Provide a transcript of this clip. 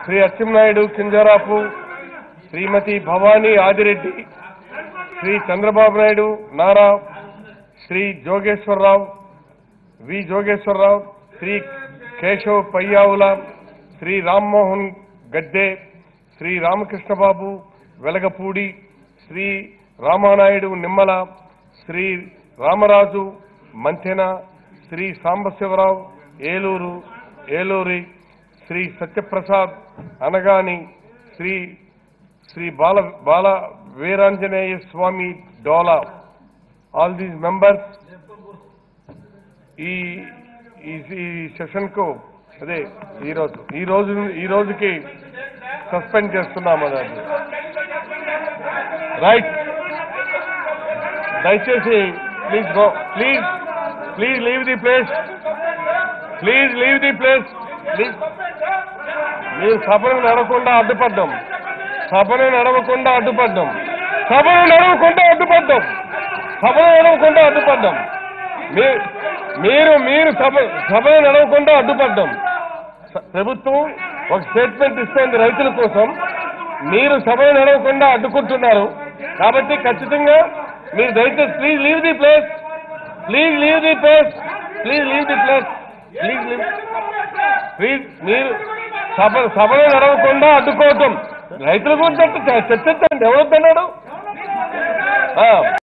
Shri Atchannaidu Kinjarapu Srimati Bhavani Adireddy Sri Chandrababu Naidu Nara Sri Jogeswararao V Jogeswararao Sri Keshav Payyavula Sri Rammohan Gadde Sri Ramakrishnababu Velagapudi Sri Ramanaidu Nimmala Sri Ramaraju Mantena Sri Sambasivarao Eluru Eluri Sri Satyaprasad Anagani Sri Sri Bala Bala Veeranjaneya Swamy Dola all these members ఈ ఈ ఈ సెషన్ కు అదే ఈ రోజు ఈ రోజు ఈ రోజుకి సస్పెండ్ చేస్తున్నాము దాన్ని రైట్ దయచేసి please go please please leave the place please leave the place please మీరు సభను నడవకుండా అడ్డుపడ్డాం సభను నడవకుండా అడ్డుపడ్డాం సభను నడవకుండా అడ్డుపడ్డాం సభను నడవకుండా అడ్డుపడ్డాం మీ- మీరు మీరు సభ సభను నడవకుండా అడ్డుపడ్డాం స- ప్రభుత్వం ఒక స్టేట్మెంట్ ఇస్తుంది రైతుల కోసం మీరు సభను నడవకుండా అడ్డుకుంటున్నారు కాబట్టి ఖచ్చితంగా మీరు దయచేసి please leave the place please leave the place please leave the place please leave please మీరు సభ సభలో నడవకుండా అడ్డుకోవటం రైతుల గురించి అంటే చర్చించండి ఎవరొద్దన్నాడు